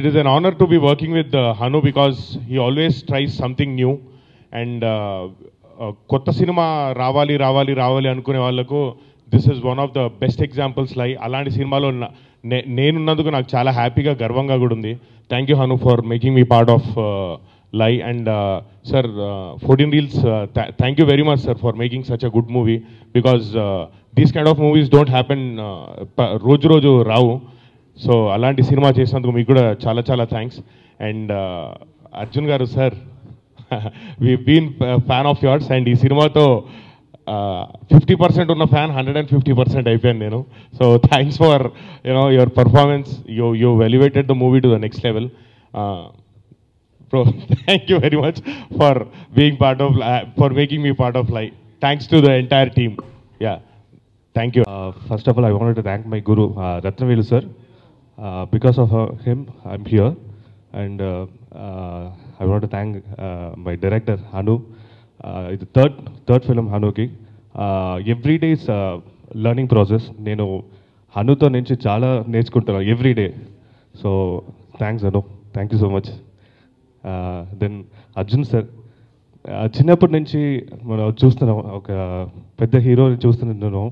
it is an honor to be working with uh, Hanu because he always tries something new. And uh, uh, కొత్త సినిమా రావాలి రావాలి రావాలి అనుకునే వాళ్ళకు this is one of the best examples Lie అలాంటి సినిమాలో నా- నే- నేనున్నందుకు నాకు చాలా హ్యాపీగా గర్వంగా కూడా ఉంది thank you Hanu for making me part of Lie and sir fourteen Reels thank you very much sir for making such a good movie because these kind of movies don't happen రోజు రోజు రావు సో అలాంటి cinema చేసినందుకు మీకు కూడా చాలా చాలా thanks and Arjun garu sir we been fan of yours and ఈ సినిమాతో ఫిఫ్టీ పర్సెంట్ ఉన్న fan hundred and fifty percent అయిపోయాను నేను so thanks for you know your performance you you elevated the movie to the next level bro thank you very much for being part of for making me part of Lie thanks to the entire team yeah thank you Uh, first of all, I wanted to thank my guru, uh, Ratnavelu sir. Uh, because of uh, him, I'm here. And uh, uh, I want to thank uh, my director, Hanu. Uh, it's the third, third film, Hanuki. Uh, every day is uh, learning process. నేను హనుతో నుంచి చాలా నేర్చుకుంటున్నాను every day so thanks Anu thank you so much then Arjun sir చిన్నప్పటి నుంచి మనం చూస్తున్నాం ఒక పెద్ద హీరోని చూస్తున్నాను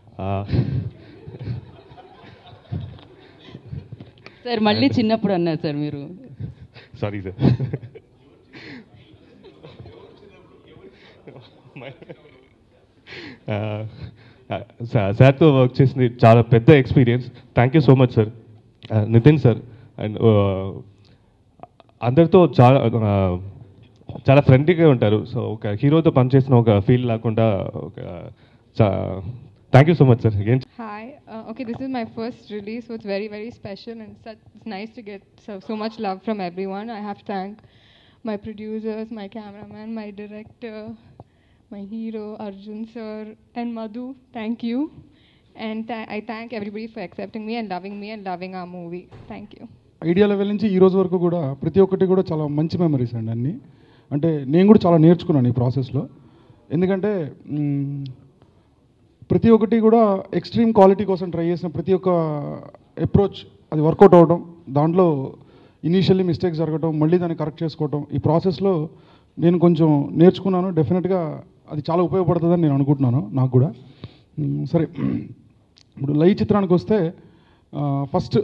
సార్ మళ్ళీ చిన్నప్పుడు అన్నారు సార్ మీరు సారీ సార్ సార్తో వర్క్ చేసింది చాలా పెద్ద experience thank you so much sir Nithin sir and అందరితో చాలా ఆ, చాలా ఫ్రెండ్లీగా ఉంటారు సో ఒక హీరోతో పనిచేసిన ఒక ఫీల్ లేకుండా ఒక thank you so much sir ఏం Hi. Uh, okay, this is my first release, so it's very, very special, and such, it's nice to get so, so much love from everyone. I have to thank my producers, my cameraman, my director, my hero Arjun sir, and Madhu. Thank you, and th- I thank everybody for accepting me and loving me and loving our movie. Thank you. Idea level నుంచి ఈ రోజు వరకు కూడా ప్రతి ఒక్కటి కూడా చాలా మంచి మెమరీస్ అండి అన్నీ అంటే నేను కూడా చాలా నేర్చుకున్నాను ఈ ప్రాసెస్లో ఎందుకంటే మ్, ప్రతి ఒక్కటి కూడా ఎక్స్ట్రీమ్ క్వాలిటీ కోసం ట్రై చేసిన ప్రతి ఒక్క అప్రోచ్ అది వర్కౌట్ అవ్వడం దాంట్లో ఇనీషియల్లీ మిస్టేక్స్ జరగడం మళ్ళీ దాన్ని కరెక్ట్ చేసుకోవడం ఈ ప్రాసెస్లో నేను కొంచెం నేర్చుకున్నాను డెఫినెట్గా అది చాలా ఉపయోగపడుతుందని నేను అనుకుంటున్నాను నాకు కూడా మ్, సరే ఇప్పుడు లై చిత్రానికి వస్తే ఫస్ట్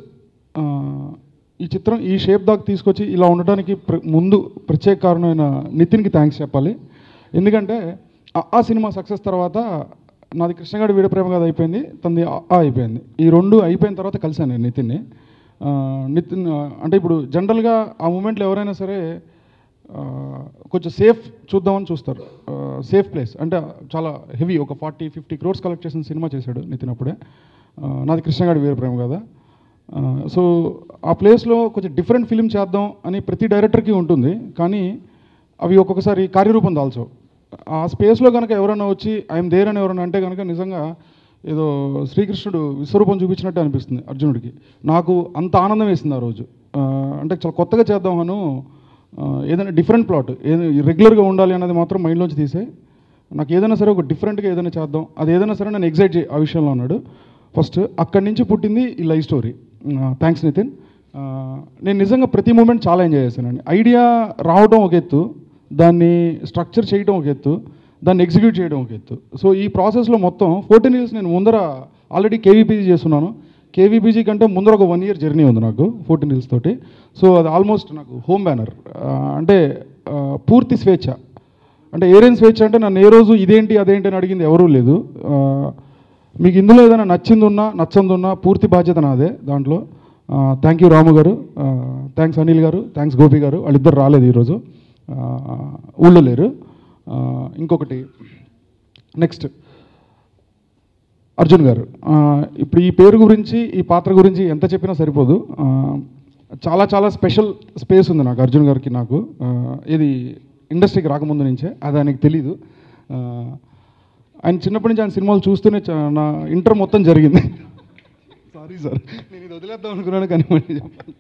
ఈ చిత్రం ఈ షేప్ దాకా తీసుకొచ్చి ఇలా ఉండడానికి ప్ర- ముందు ప్రత్యేక కారణమైన నితిన్కి థ్యాంక్స్ చెప్పాలి ఎందుకంటే ఆ- ఆ సినిమా సక్సెస్ తర్వాత నాది కృష్ణగాడి వీడ ప్రేమ కథ అయిపోయింది తనది ఆ ఆ అయిపోయింది ఈ రెండు అయిపోయిన తర్వాత కలిశాను నేను నితిన్ని ఆ, నితిన్ ఆ, అంటే ఇప్పుడు జనరల్గా ఆ మూమెంట్లో ఎవరైనా సరే ఆ, కొంచెం సేఫ్ చూద్దామని చూస్తారు సేఫ్ ప్లేస్ అంటే చాలా హెవీ ఒక ఫార్టీ ఫిఫ్టీ క్రోర్స్ కలెక్ట్ చేసిన సినిమా చేశాడు నితిన్ అప్పుడే ఆ, నాది కృష్ణగాడి వీరప్రేమ కదా సో ఆ ప్లేస్లో కొంచెం డిఫరెంట్ ఫిలిం చేద్దాం అని ప్రతి డైరెక్టర్కి ఉంటుంది కానీ అవి ఒక్కొక్కసారి కార్యరూపం దాల్చవు ఆ స్పేస్లో కనుక ఎవరైనా వచ్చి ఐఎమ్ దేర్ అని ఎవరైనా అంటే కనుక నిజంగా ఏదో శ్రీకృష్ణుడు విశ్వరూపం చూపించినట్టే అనిపిస్తుంది అర్జునుడికి నాకు అంత ఆనందం వేసింది ఆ రోజు ఆ, అంటే చాలా కొత్తగా చేద్దాం అను ఆ, ఏదైనా డిఫరెంట్ ప్లాట్ ఏదైనా రెగ్యులర్గా ఉండాలి అన్నది మాత్రం మైండ్లోంచి తీసే నాకు ఏదైనా సరే ఒక డిఫరెంట్గా ఏదైనా చేద్దాం అది ఏదైనా సరే నేను ఎగ్జైట్ చేయి ఆ విషయంలో ఉన్నాడు ఫస్ట్ అక్కడి నుంచి పుట్టింది ఈ లైవ్ స్టోరీ థ్యాంక్స్ నితిన్ ఆ, నేను నిజంగా ప్రతి మూమెంట్ చాలా ఎంజాయ్ చేశానండి ఐడియా రావడం ఒక ఎత్తు దాన్ని స్ట్రక్చర్ చేయడం ఒక ఎత్తు దాన్ని ఎగ్జిక్యూట్ చేయడం ఒక ఎత్తు సో ఈ ప్రాసెస్లో మొత్తం ఫోర్టీన్ ఇయర్స్ నేను ముందర ఆల్రెడీ కేవీపీజీ చేస్తున్నాను కేవీపీజీ కంటే ముందర ఒక వన్ ఇయర్ జర్నీ ఉంది నాకు ఫోర్టీన్ ఇయర్స్ తోటి సో అది ఆల్మోస్ట్ నాకు హోమ్ బ్యానర్ అంటే ఆ, పూర్తి స్వేచ్ఛ అంటే ఏరేం స్వేచ్ఛ అంటే నన్ను ఏ రోజు ఇదేంటి అదేంటి అని అడిగింది ఎవరూ లేదు ఆ, మీకు ఇందులో ఏదైనా నచ్చింది ఉన్నా నచ్చంది ఉన్నా పూర్తి బాధ్యత నాదే దాంట్లో థ్యాంక్ యూ రాము గారు థ్యాంక్స్ అనిల్ గారు థ్యాంక్స్ గోపి గారు వాళ్ళిద్దరు రాలేదు ఈరోజు ఆ, ఊళ్ళో లేరు ఆ, ఇంకొకటి నెక్స్ట్ అర్జున్ గారు ఆ, ఇప్పుడు ఈ పేరు గురించి ఈ పాత్ర గురించి ఎంత చెప్పినా సరిపోదు ఆ, చాలా చాలా స్పెషల్ స్పేస్ ఉంది నాకు అర్జున్ గారికి నాకు ఆ, ఇది ఇండస్ట్రీకి రాకముందు నుంచే అది ఆయనకి తెలీదు ఆ, ఆయన చిన్నప్పటి నుంచి ఆయన సినిమాలు చూస్తూనే చ- నా ఇంటర్ మొత్తం జరిగింది సారీ సార్ నేను ఇది వదిలేద్దాం అనుకున్నాను కానీ మళ్ళీ చెప్పాలి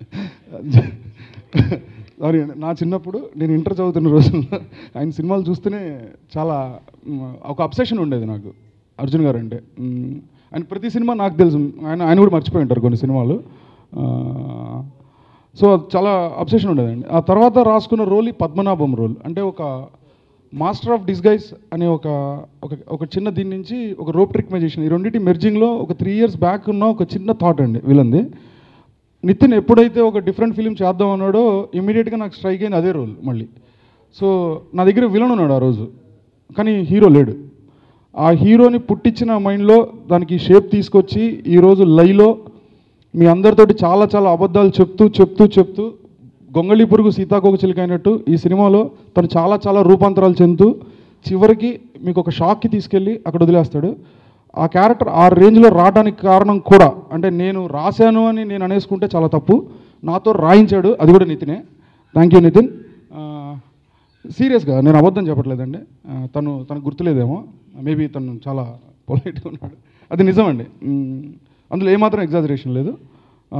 సారీ అండి నా చిన్నప్పుడు నేను ఇంటర్ చదువుతున్న రోజుల్లో ఆయన సినిమాలు చూస్తూనే చాలా మ్, ఒక అబ్సెషన్ ఉండేది నాకు అర్జున్ గారు అంటే మ్, ఆయన ప్రతి సినిమా నాకు తెలుసు ఆయన ఆయన కూడా మర్చిపోయి ఉంటారు కొన్ని సినిమాలు ఆ, సో అది చాలా అబ్సెషన్ ఉండేదండి ఆ తర్వాత రాసుకున్న రోల్ ఈ పద్మనాభం రోల్ అంటే ఒక మాస్టర్ ఆఫ్ డిస్గైజ్ అనే ఒక ఒక ఒక చిన్న దీని నుంచి ఒక రోప్ ట్రిక్ మెజిషన్ ఈ రెండింటి మెర్జింగ్లో ఒక త్రీ ఇయర్స్ బ్యాక్ ఉన్న ఒక చిన్న థాట్ అండి వీళ్ళంది నితిన్ ఎప్పుడైతే ఒక డిఫరెంట్ ఫిలిం చేద్దాం అన్నాడో ఇమీడియట్గా నాకు స్ట్రైక్ అయింది అదే రోల్ మళ్ళీ సో నా దగ్గర విలన్ ఉన్నాడు ఆ రోజు కానీ హీరో లేడు ఆ హీరోని పుట్టించిన మైండ్లో దానికి షేప్ తీసుకొచ్చి ఈరోజు లైలో మీ అందరితోటి చాలా చాలా అబద్ధాలు చెప్తూ చెప్తూ చెప్తూ గొంగళి పురుగు సీతాకోక చిలుక అయినట్టు ఈ సినిమాలో తను చాలా చాలా రూపాంతరాలు చెందుతూ చివరికి మీకు ఒక షాక్కి తీసుకెళ్ళి అక్కడ వదిలేస్తాడు ఆ క్యారెక్టర్ ఆ రేంజ్లో రావడానికి కారణం కూడా అంటే నేను రాశాను అని నేను అనేసుకుంటే చాలా తప్పు నాతో రాయించాడు అది కూడా నితినే థ్యాంక్ యూ నితిన్ సీరియస్గా నేను అబద్ధం చెప్పట్లేదండి ఆ, తను తనకు గుర్తులేదేమో మేబీ తను చాలా పొలైట్గా ఉన్నాడు అది నిజమండి మ్, అందులో ఏమాత్రం ఎగ్జాజరేషన్ లేదు ఆ,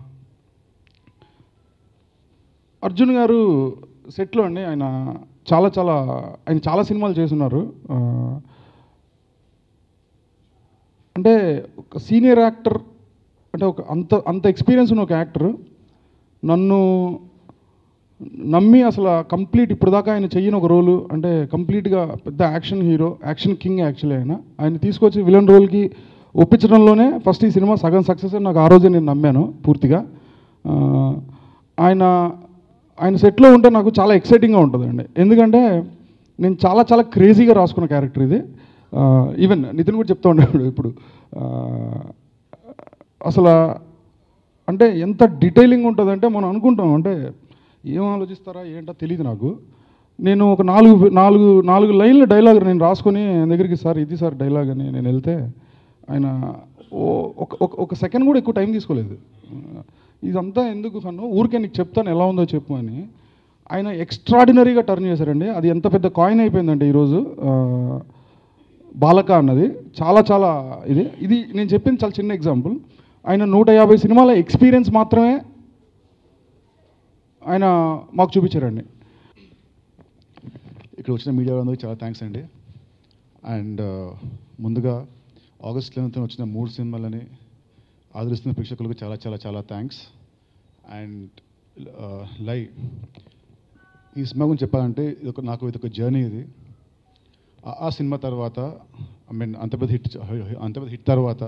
అర్జున్ గారు సెట్లో అండి ఆయన చాలా చాలా ఆయన చాలా సినిమాలు చేస్తున్నారు ఆ, అంటే ఒక సీనియర్ యాక్టర్ అంటే ఒక అంత అంత ఎక్స్పీరియన్స్ ఉన్న ఒక యాక్టర్ నన్ను నమ్మి అసలు కంప్లీట్ ఇప్పుడు దాకా ఆయన చెయ్యని ఒక రోలు అంటే కంప్లీట్గా పెద్ద action hero action king actually ఆయన ఆయన తీసుకొచ్చి విలన్ రోల్కి ఒప్పించడంలోనే ఫస్ట్ ఈ సినిమా సగం సక్సెస్ అని నాకు ఆ రోజే నేను నమ్మాను పూర్తిగా ఆ, ఆయన ఆయన సెట్లో ఉంటే నాకు చాలా ఎక్సైటింగ్గా ఉంటుందండి ఎందుకంటే నేను చాలా చాలా క్రేజీగా రాసుకున్న క్యారెక్టర్ ఇది ఈవెన్ నితిన్ కూడా చెప్తా ఉన్నాడు ఇప్పుడు ఆ, అసలు అంటే ఎంత డీటెయిలింగ్ ఉంటుందంటే మనం అనుకుంటాం అంటే ఏం ఆలోచిస్తారా ఏంటో తెలియదు నాకు నేను ఒక నాలుగు నాలుగు నాలుగు లైన్ల డైలాగ్ నేను రాసుకొని ఆయన దగ్గరికి సార్ ఇది సార్ డైలాగ్ అని నేను వెళ్తే ఆయన ఓ- ఒక ఒక ఒక సెకండ్ కూడా ఎక్కువ టైం తీసుకోలేదు ఇదంతా ఎందుకు కన్ను ఊరికే నీకు చెప్తాను ఎలా ఉందో చెప్పు అని ఆయన ఎక్స్ట్రాడినరీగా టర్న్ చేశారండి అది ఎంత పెద్ద కాయిన్ అయిపోయిందంటే ఈరోజు ఆ, బాలక అన్నది చాలా చాలా ఇది ఇది నేను చెప్పింది చాలా చిన్న ఎగ్జాంపుల్ ఆయన నూట యాభై సినిమాల ఎక్స్పీరియన్స్ మాత్రమే ఆయన మాకు చూపించారండి ఇక్కడ వచ్చిన మీడియా వాళ్ళందరికీ చాలా థ్యాంక్స్ అండి అండ్ ముందుగా ఆగస్ట్ లెవెన్త్ వచ్చిన మూడు సినిమాలని ఆదరిస్తున్న ప్రేక్షకులకు చాలా చాలా చాలా థ్యాంక్స్ అండ్ లై ఈ సినిమా గురించి చెప్పాలంటే ఇది ఒక నాకు ఇది ఒక జర్నీ ఇది ఆ- ఆ సినిమా తర్వాత ఐ మీన్ అంత పెద్ద హిట్ అంత పెద్ద హిట్ తర్వాత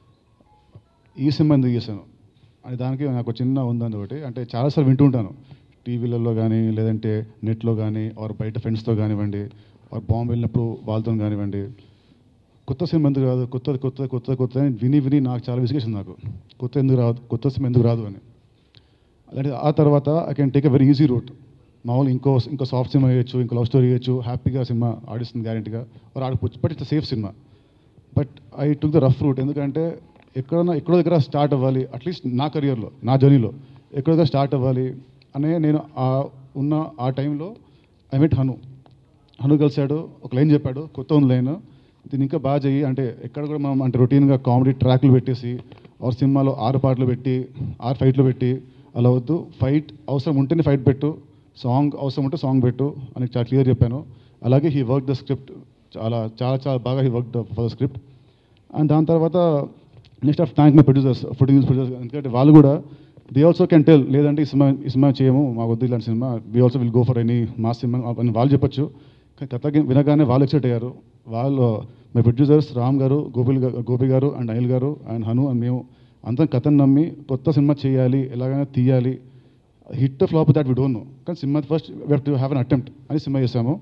ఈ సినిమా ఎందుకు చేశాను అని దానికి నాకు ఒక చిన్న ఉందని ఒకటి అంటే చాలాసార్లు వింటూ ఉంటాను టీవీలలో కానీ లేదంటే నెట్లో కానీ ఆర్ బయట ఫ్రెండ్స్తో కానివ్వండి ఆర్ బాంబే వెళ్ళినప్పుడు వాళ్ళతో కానివ్వండి కొత్త సినిమా ఎందుకు రాదు కొత్త కొత్త కొత్త కొత్త అని విని విని నాకు చాలా విసిగేసింది నాకు కొత్త ఎందుకు రాదు కొత్త సినిమా ఎందుకు రాదు అని అలాంటి ఆ తర్వాత I can take a very easy route మామూలు ఇంకో ఇంకో సాఫ్ట్ సినిమా వేయచ్చు ఇంకో లవ్ స్టోరీ వేయచ్చు హ్యాపీగా సినిమా ఆడిస్తుంది గ్యారంటీగా వారు ఆడిపోవచ్చు బట్ ఇట్స్ సేఫ్ సినిమా but I took the rough route ఎందుకంటే ఎక్కడన్నా ఎక్కడో దగ్గర స్టార్ట్ అవ్వాలి అట్లీస్ట్ నా కెరియర్లో నా జర్నీలో ఎక్కడో దగ్గర స్టార్ట్ అవ్వాలి అనే నేను ఆ ఉన్న ఆ టైంలో ఐ మెట్ హను హను కలిశాడు ఒక లైన్ చెప్పాడు కొత్త ఉంది లైన్ దీన్ని ఇంకా బాగా చెయ్యి అంటే ఎక్కడ కూడా మనం అంటే రొటీన్గా కామెడీ ట్రాక్లు పెట్టేసి ఆరు సినిమాలో ఆరు పాటలు పెట్టి ఆరు ఫైట్లు పెట్టి అలా వద్దు ఫైట్ అవసరం ఉంటేనే ఫైట్ పెట్టు సాంగ్ అవసరం ఉంటే సాంగ్ పెట్టు అని చాలా క్లియర్ చెప్పాను అలాగే హీ వర్క్ ద స్క్రిప్ట్ చాలా చాలా చాలా బాగా he work for the script and దాని తర్వాత next of thank my producers producers producers ఎందుకంటే వాళ్ళు కూడా దే ఆల్సో కెన్ టెల్ లేదంటే ఈ సినిమా ఈ సినిమా చేయము మాకు వద్దు ఇలాంటి సినిమా we also will go for any మా సినిమా అని వాళ్ళు చెప్పొచ్చు కానీ కథ వినగానే వాళ్ళు ఎక్సైట్ అయ్యారు వాళ్ళు మై ప్రొడ్యూసర్స్ రామ్ గారు గోపిల్ గా- గోపి గారు అండ్ అనిల్ గారు అండ్ హను అండ్ మేము అంతా కథను నమ్మి కొత్త సినిమా చేయాలి ఎలాగైనా తీయాలి hit flop that we don't know కానీ సినిమా first we to have an attempt అని సినిమా చేసాము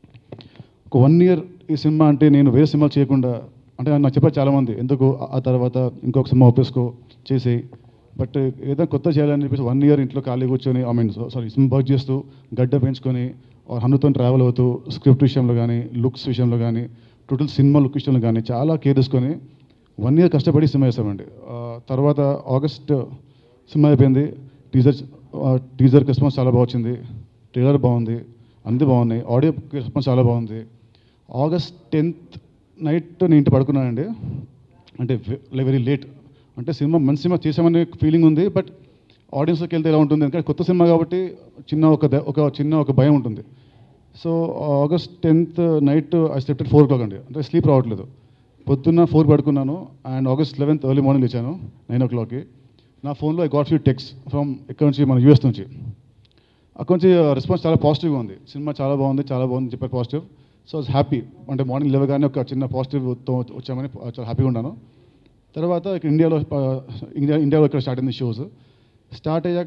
ఒక వన్ ఇయర్ ఈ సినిమా అంటే నేను వేరే సినిమాలు చేయకుండా అంటే నాకు చెప్పారు చాలామంది ఎందుకు ఆ- ఆ తర్వాత ఇంకొక సినిమా ఒప్పేసుకో చేసేయి బట్ ఏదైనా కొత్త చేయాలని చెప్పేసి వన్ ఇయర్ ఇంట్లో ఖాళీ కూర్చొని ఐ మీన్ సారీ సినిమా వర్క్ చేస్తూ గడ్డ పెంచుకొని హనుతో ట్రావెల్ అవుతూ స్క్రిప్ట్ విషయంలో కానీ లుక్స్ విషయంలో కానీ టోటల్ సినిమా లుక్ విషయంలో కానీ చాలా కేర్ తీసుకొని వన్ ఇయర్ కష్టపడి సినిమా చేసామండి ఆ, తర్వాత ఆగస్ట్ సినిమా అయిపోయింది టీజర్ టీజర్ రెస్పాన్స్ చాలా బాగా వచ్చింది ట్రైలర్ బాగుంది అన్నీ బాగున్నాయి ఆడియో రెస్పాన్స్ చాలా బాగుంది ఆగస్ట్ టెన్త్ నైట్ నేను ఇంటి పడుకున్నానండి అంటే వెరీ లేట్ అంటే సినిమా మంచి సినిమా చేసామనే ఫీలింగ్ ఉంది బట్ ఆడియన్స్లోకి వెళ్తే ఎలా ఉంటుంది ఎందుకంటే కొత్త సినిమా కాబట్టి చిన్న ఒక ద- ఒక చిన్న ఒక భయం ఉంటుంది so August tenth night I slept four o'clock అండి అంటే స్లీప్ రావట్లేదు పొద్దున్న ఫోర్ పడుకున్నాను and August eleventh early morning లేచాను నైన్ ఓ క్లాక్కి నా ఫోన్లో I got few texts from ఇక్కడ నుంచి మన యూఎస్ నుంచి అక్కడ నుంచి రెస్పాన్స్ చాలా పాజిటివ్గా ఉంది సినిమా చాలా బాగుంది చాలా బాగుంది చెప్పారు పాజిటివ్ సో హ్యాపీ అంటే మార్నింగ్ లేవగానే ఒక చిన్న పాజిటివ్తో వచ్చామని చాలా హ్యాపీగా ఉన్నాను తర్వాత ఇక్కడ ఇండియాలో ఆ, ఇండియా ఇండియాలో ఇక్కడ స్టార్ట్ అయింది షోస్ స్టార్ట్ అయ్యాక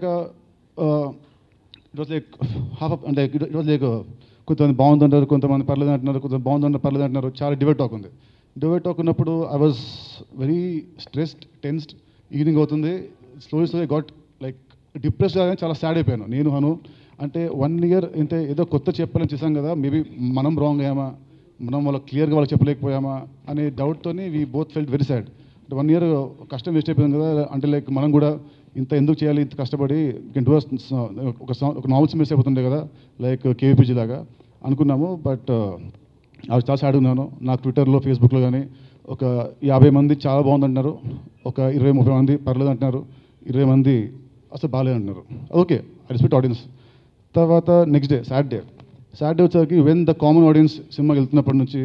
ఇట్ వాజ్ లైక్ హాఫ్ అంటే ఇట్ వాజ్ లైక్ కొంతమంది బాగుంది అంటారు కొంతమంది పర్లేదు అంటున్నారు కొంతమంది బాగుంది అంటారు పర్లేదు అంటున్నారు చాలా డిబేట్ టాక్ ఉంది డిబేట్ టాక్ ఉన్నప్పుడు I was very stressed tensed evening అవుతుంది slowly slowly got like depressed కానీ చాలా సాడ్ అయిపోయాను నేను హను అంటే వన్ ఇయర్ అంటే ఏదో కొత్త చెప్పాలని చేశాం కదా మేబీ మనం రాంగ్ అయ్యామా మనం వాళ్ళకి క్లియర్గా వాళ్ళకి చెప్పలేకపోయామా అనే డౌట్తోని we both felt very sad అంటే వన్ ఇయర్ కష్టం వేస్ట్ అయిపోయింది కదా అంటే లైక్ మనం కూడా ఇంత ఎందుకు చేయాలి ఇంత కష్టపడి కెన్ డూ ఒక song- ఒక నావెల్స్ మిస్ అయిపోతుండే కదా లైక్ కేవీపీజీ లాగా అనుకున్నాము బట్ అవి చాలా సాడ్ ఉన్నాను నాకు ట్విట్టర్లో ఫేస్బుక్లో కానీ ఒక యాభై మంది చాలా బాగుంది అంటున్నారు ఒక ఇరవై ముప్పై మంది పర్లేదు అంటున్నారు ఇరవై మంది అసలు బాగాలేదు అంటున్నారు ఓకే ఐ రెస్పెక్ట్ ఆడియన్స్ తర్వాత నెక్స్ట్ డే సాటర్డే సాటర్డే వచ్చేసరికి వెన్ ద కామన్ ఆడియన్స్ సినిమాకి వెళ్తున్నప్పటి నుంచి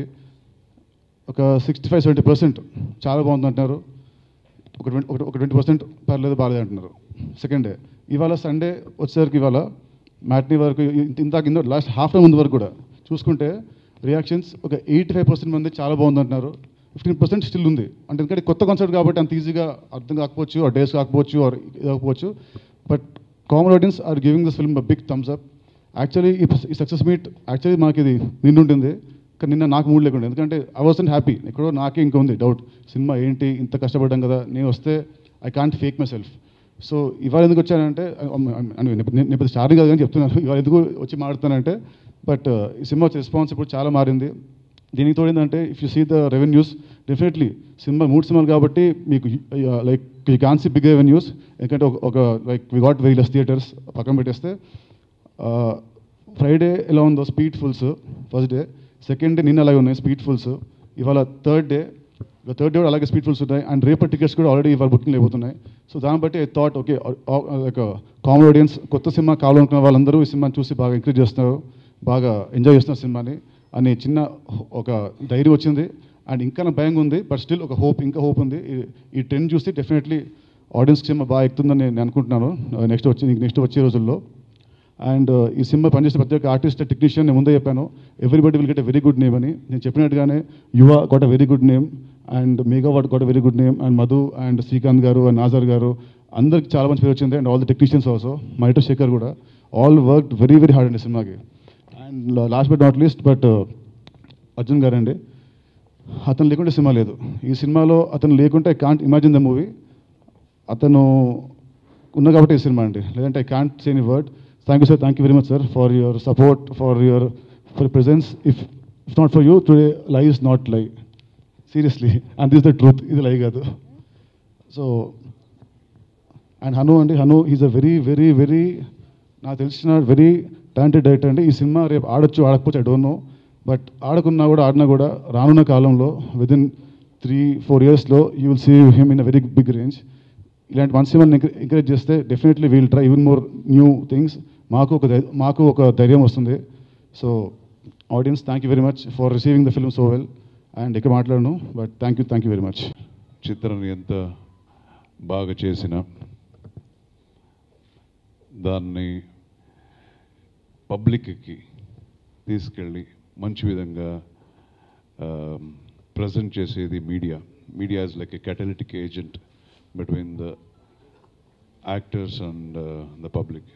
ఒక సిక్స్టీ ఫైవ్ సెవెంటీ పర్సెంట్ చాలా బాగుంది అంటున్నారు ఒక ట్వంటీ ఒక ట్వంటీ పర్సెంట్ పర్లేదు బాగాలేదు అంటున్నారు సెకండ్ డే ఇవాళ సండే వచ్చేసరికి ఇవాళ మ్యాట్నీ వరకు ఇంత- ఇంత కింద లాస్ట్ హాఫ్ అన్ ముందు వరకు కూడా చూసుకుంటే రియాక్షన్స్ ఒక ఎయిటీ ఫైవ్ పర్సెంట్ మంది చాలా బాగుంది అంటున్నారు ఫిఫ్టీన్ పర్సెంట్ స్టిల్ ఉంది అంటే ఎందుకంటే కొత్త కాన్సెప్ట్ కాబట్టి అంత ఈజీగా అర్థం కాకపోవచ్చు ఆ డేస్ కాకపోవచ్చు ఆర్ ఇదకపోవచ్చు but common audience are giving this film big thumbs up actually ఈ సక్సెస్ మీట్ యాక్చువల్లీ మాకు ఇది నిన్నుంటుంది కానీ నిన్న నాకు మూడు లేకుండా ఎందుకంటే ఐ వాజ్ హ్యాపీ ఎక్కడో నాకే ఇంకా ఉంది డౌట్ సినిమా ఏంటి ఇంత కష్టపడ్డాం కదా నేను వస్తే I can't fake myself so ఇవాళ ఎందుకు వచ్చానంటే నేను పెద్ద స్టార్టింగ్ కాదు కానీ చెప్తున్నాను ఇవాళ ఎందుకు వచ్చి మాడుతానంటే బట్ ఈ సినిమా వచ్చే రెస్పాన్స్ ఇప్పుడు చాలా మారింది దీనికి తోడిందంటే if you see the revenues definitely సినిమా మూడు సినిమాలు కాబట్టి మీకు like you can see big revenues ఎందుకంటే ఒక- ఒక like we got very less theatres పక్కన పెట్టేస్తే ఫ్రైడే ఎలా ఉందో speed fulls first day second day నిన్న అలాగే ఉన్నాయి స్పీడ్ ఫుల్స్ ఇవాళ థర్డ్ డే థర్డ్ డే కూడా అలాగే స్పీడ్ ఫుల్స్ ఉన్నాయి అండ్ రేపటి టికెట్స్ కూడా ఆల్రెడీ ఇవాళ బుకింగ్ అయిపోతున్నాయి సో దాన్ని బట్టి I thought okay like common audience కొత్త సినిమా కావాలనుకున్న వాళ్ళందరూ ఈ సినిమాని చూసి బాగా ఎంకరేజ్ చేస్తున్నారు బాగా ఎంజాయ్ చేస్తున్నారు సినిమాని అని చిన్న ఒక ధైర్యం వచ్చింది అండ్ ఇంకా నా భయంగా ఉంది బట్ స్టిల్ ఒక హోప్ ఇంకా హోప్ ఉంది ఈ- ఈ ట్రెండ్ చూస్తే డెఫినెట్లీ ఆడియన్స్ సినిమా బాగా ఎక్కుతుందని నేను అనుకుంటున్నాను నెక్స్ట్ వచ్చి నెక్స్ట్ వచ్చే రోజుల్లో అండ్ ఈ సినిమా పనిచేసిన ప్రతి ఒక్క ఆర్టిస్ట్ టెక్నీషియన్ నేను ముందే చెప్పాను everybody will get a very good name అని నేను చెప్పినట్టుగానే Yuva got a very good name and మేఘావాట్ got a very good name and Madhu and Srikanth garu and Nasser garu అందరికి చాలా మంచి పేరు వచ్చింది and all the technicians also మైటర్ శేఖర్ కూడా all work very very hard అండి సినిమాకి and last but not least but Arjun garu అండి అతను లేకుంటే సినిమా లేదు ఈ సినిమాలో అతను లేకుంటే I can't imagine the movie అతను ఉన్న కాబట్టి ఈ సినిమా అండి లేదంటే I can't say any word thank you sir thank you very much sir for your support for your for presence if if not for you today lie is not lie seriously and this the truth ఇది lie కాదు so and Hanu అండి Hanu is a very very very నాకు తెలిసిన very talented director అండి ఈ సినిమా రేపు ఆడొచ్చు ఆడకపోతే ఐ డోంట్ నో బట్ ఆడకున్నా కూడా ఆడినా కూడా రానున్న కాలంలో విదిన్ త్రీ ఫోర్ ఇయర్స్లో you will see him in a very big range ఇలాంటి మంచి సినిమాని ఎంకరేజ్ చేస్తే definitely we'll try even more new things మాకు ఒక ధై- మాకు ఒక ధైర్యం వస్తుంది so audience thank you very much for receiving the film so well and ఇక్కడ మాట్లాడను but thank you thank you very much చిత్రాన్ని ఎంత బాగా చేసినా దాన్ని పబ్లిక్కి తీసుకెళ్ళి మంచి విధంగా ప్రజెంట్ చేసేది media media is like a catalytic agent between the actors and the public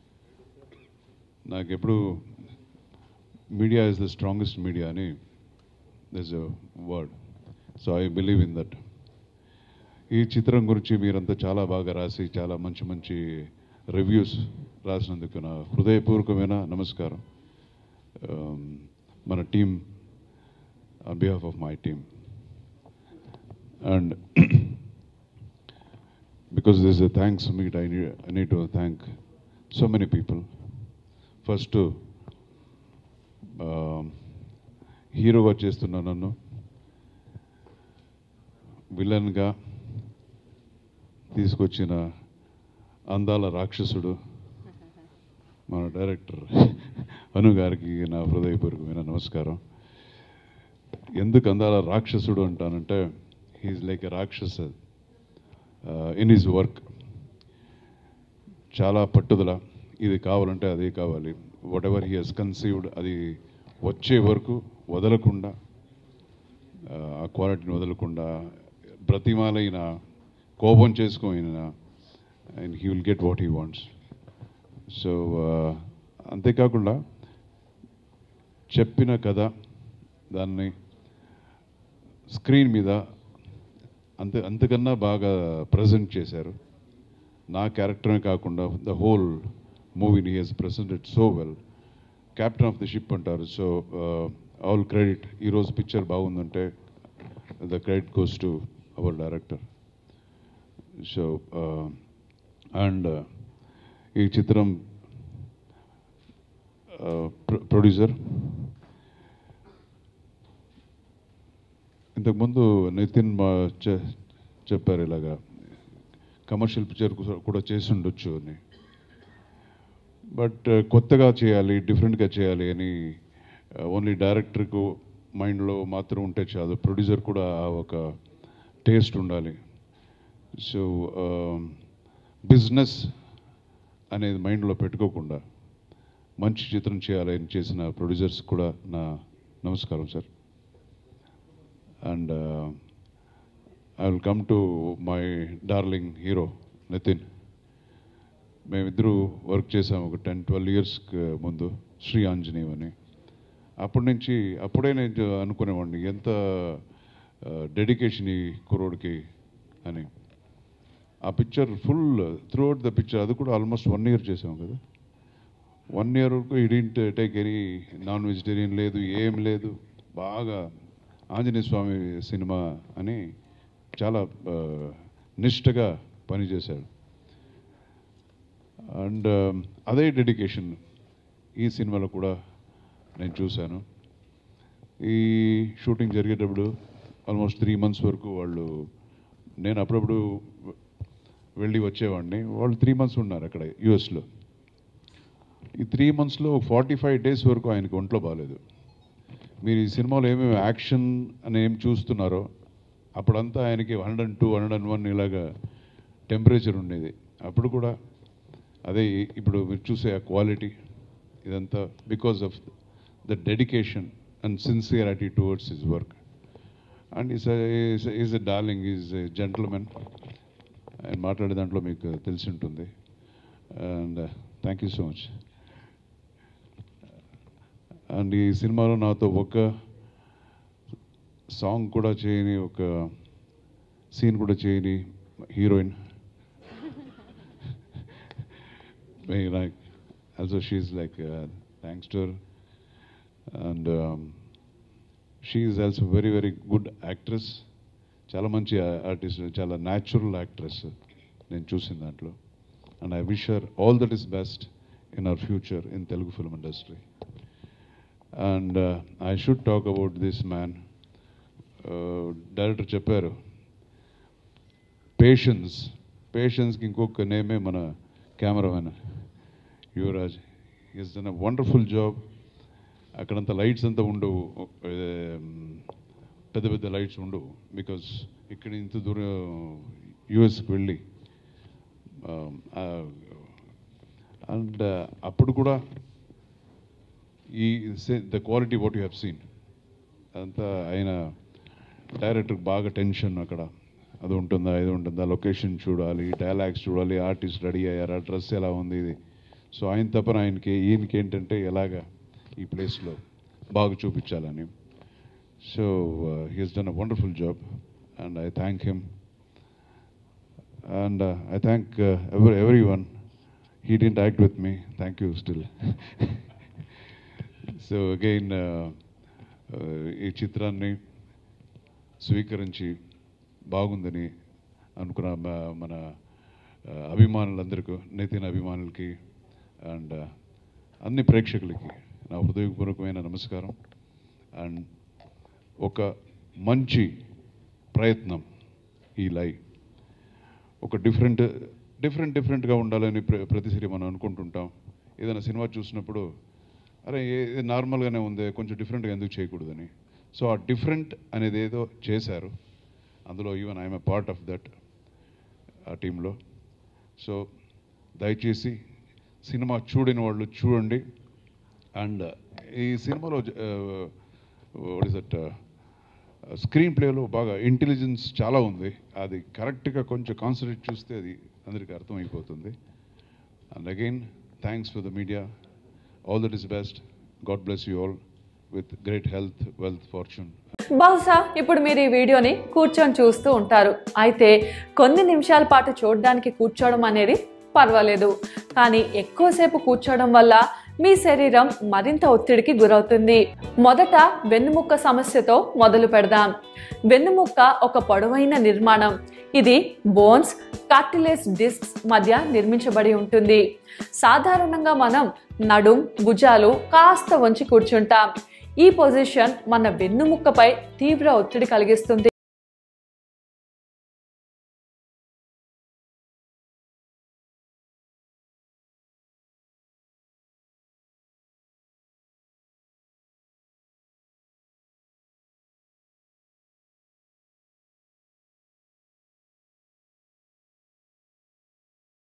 నాకు ఎప్పుడు media is the strongest media అని this a word so I believe in that ఈ చిత్రం గురించి మీరంతా చాలా బాగా రాసి చాలా మంచి మంచి రివ్యూస్ రాసినందుకు నా హృదయపూర్వకమైన నమస్కారం Um, మన team on behalf of my team and because this thanks meet I I need to thank so many people first హీరోగా చేస్తున్న నన్ను విలన్గా తీసుకొచ్చిన అందాల రాక్షసుడు మన డైరెక్టర్ అను గారికి నా హృదయపూర్వకమైన నమస్కారం ఎందుకు అందాల రాక్షసుడు అంటానంటే హీఈస్ లైక్ ఎ రాక్షస ఇన్ హిజ్ వర్క్ చాలా పట్టుదల ఇది కావాలంటే అదే కావాలి whatever he he's conceived అది వచ్చే వరకు వదలకుండా ఆ, ఆ క్వాలిటీని వదలకుండా బ్రతిమాలైన కోపం చేసుకోయినా and he will get what he wants so అంతేకాకుండా చెప్పిన కథ దాన్ని స్క్రీన్ మీద అంతే అంతకన్నా బాగా ప్రజెంట్ చేశారు నా క్యారెక్టరే కాకుండా ద హోల్ మూవీని he's presented so well captain of the ship అంటారు సో ఆల్ క్రెడిట్ ఈరోజు పిక్చర్ బాగుందంటే the credit goes to our director so and ఈ చిత్రం ప్రొడ్యూసర్ ఇంతకుముందు నితిన్ మా చె- చెప్పారు ఇలాగా కమర్షియల్ పిక్చర్ కూడా చేసి ఉండొచ్చు అని బట్ కొత్తగా చేయాలి డిఫరెంట్గా చేయాలి అని ఓన్లీ డైరెక్టర్కు మైండ్లో మాత్రం ఉంటే చాలు ప్రొడ్యూసర్ కూడా ఆ ఒక టేస్ట్ ఉండాలి సో బిజినెస్ అనేది మైండ్లో పెట్టుకోకుండా మంచి చిత్రం చేయాలని చేసిన ప్రొడ్యూసర్స్ కూడా నా నమస్కారం sir and I will come to my darling hero Nitin మేమిద్దరూ వర్క్ చేసాము ఒక టెన్ ట్వెల్వ్ ఇయర్స్ ముందు శ్రీ ఆంజనేయం అని అప్పటి నుంచి అప్పుడే నేను అనుకునేవాడిని ఎంత డెడికేషన్ ఈ కుర్రోడికి అని ఆ picture full throughout the picture అది కూడా ఆల్మోస్ట్ వన్ ఇయర్ చేసాం కదా వన్ ఇయర్ వరకు didn't take any non vegetarian లేదు ఏం లేదు బాగా ఆంజనేయ స్వామి సినిమా అని చాలా ఆ, నిష్ఠగా పనిచేశాడు అండ్ అదే డెడికేషన్ ఈ సినిమాలో కూడా నేను చూశాను ఈ షూటింగ్ జరిగేటప్పుడు ఆల్మోస్ట్ త్రీ మంత్స్ వరకు వాళ్ళు నేను అప్పుడప్పుడు వెళ్ళి వచ్చేవాడిని వాళ్ళు త్రీ మంత్స్ ఉన్నారు అక్కడ యుఎస్లో ఈ త్రీ మంత్స్లో ఫార్టీ ఫైవ్ డేస్ వరకు ఆయనకు ఒంట్లో బాగాలేదు మీరు ఈ సినిమాలో ఏమేమి యాక్షన్ అని ఏం చూస్తున్నారో అప్పుడంతా ఆయనకి hundred and two hundred and one ఇలాగా టెంపరేచర్ ఉండేది అప్పుడు కూడా అదే ఇప్పుడు మీరు చూసే ఆ క్వాలిటీ ఇదంతా because of the dedication and sincerity towards his work and he's is a darling is a gentleman ఆయన మాట్లాడే దాంట్లో మీకు తెలిసి ఉంటుంది and thank you so much and ఈ సినిమాలో నాతో ఒక సాంగ్ కూడా చేయని ఒక సీన్ కూడా చేయని heroine like also she's like a gangster and um, she is also very very good actress చాలా మంచి ఆర్టిస్ట్ చాలా న్యాచురల్ యాక్ట్రెస్ నేను చూసిన దాంట్లో and I wish her all that is best in our future ఇన్ Telugu film industry and I should talk about this man director చెప్పారు patience పేషెన్స్కి ఇంకొక నేమే మన cameraman Yuvaraj is done a wonderful job అక్కడంత లైట్స్ అంతా ఉండవు um, పెద్ద పెద్ద లైట్స్ ఉండవు బికాస్ ఇక్కడ ఇంత దూరం యుఎస్కి వెళ్ళి అండ్ అప్పుడు కూడా ఈ the quality what you have seen అదంతా ఆయన డైరెక్టర్ బాగా టెన్షన్ అక్కడ అది ఉంటుందా ఇది ఉంటుందా లొకేషన్ చూడాలి డైలాగ్స్ చూడాలి ఆర్టిస్ట్ రెడీ అయ్యారా డ్రెస్ ఎలా ఉంది ఇది సో ఆయన తప్పన ఆయనకి ఈయనకి ఏంటంటే ఎలాగా ఈ ప్లేస్లో బాగా చూపించాలని so he's done a wonderful job and I thank him and I thank ఎవరి everyone he didn't act with me thank you still so again ఈ చిత్రాన్ని స్వీకరించి బాగుందని అనుకున్న మ- మన ఆ, అభిమానులందరికీ నితిన్ అభిమానులకి అండ్ అన్ని ప్రేక్షకులకి నా హృదయపూర్వకమైన నమస్కారం అండ్ ఒక మంచి ప్రయత్నం ఈ లై ఒక డిఫరెంట్ డిఫరెంట్ డిఫరెంట్గా ఉండాలని ప్ర- ప్రతిసారి మనం అనుకుంటుంటాం ఏదైనా సినిమా చూసినప్పుడు అరే ఏ- ఇది నార్మల్గానే ఉంది కొంచెం డిఫరెంట్గా ఎందుకు చేయకూడదని సో ఆ డిఫరెంట్ అనేది ఏదో చేశారు అందులో even I'm a part of that ఆ టీంలో సో దయచేసి సినిమా చూడని వాళ్ళు చూడండి అండ్ ఈ సినిమాలో వాట్ ఇస్ దట్ స్క్రీన్ ప్లేలో బాగా ఇంటెలిజెన్స్ చాలా ఉంది అది కరెక్ట్గా కొంచెం కాన్సన్ట్రేట్ చూస్తే అది అందరికీ అర్థమైపోతుంది and again thanks for the media all that is best God bless you all with great health wealth fortune బహుశా ఇప్పుడు మీరు ఈ వీడియోని కూర్చొని చూస్తూ ఉంటారు అయితే కొన్ని నిమిషాల పాటు చూడడానికి కూర్చోవడం అనేది పర్వాలేదు కానీ ఎక్కువసేపు కూర్చోవడం వల్ల మీ శరీరం మరింత ఒత్తిడికి గురవుతుంది మొదట వెన్నుముక్క సమస్యతో మొదలు పెడదాం వెన్నుముక్క ఒక పొడవైన నిర్మాణం ఇది బోన్స్ కార్టిలేజ్ డిస్క్స్ మధ్య నిర్మించబడి ఉంటుంది సాధారణంగా మనం నడుం భుజాలు కాస్త వంచి కూర్చుంటాం ఈ పొజిషన్ మన వెన్నుముక్కపై తీవ్ర ఒత్తిడి కలిగిస్తుంది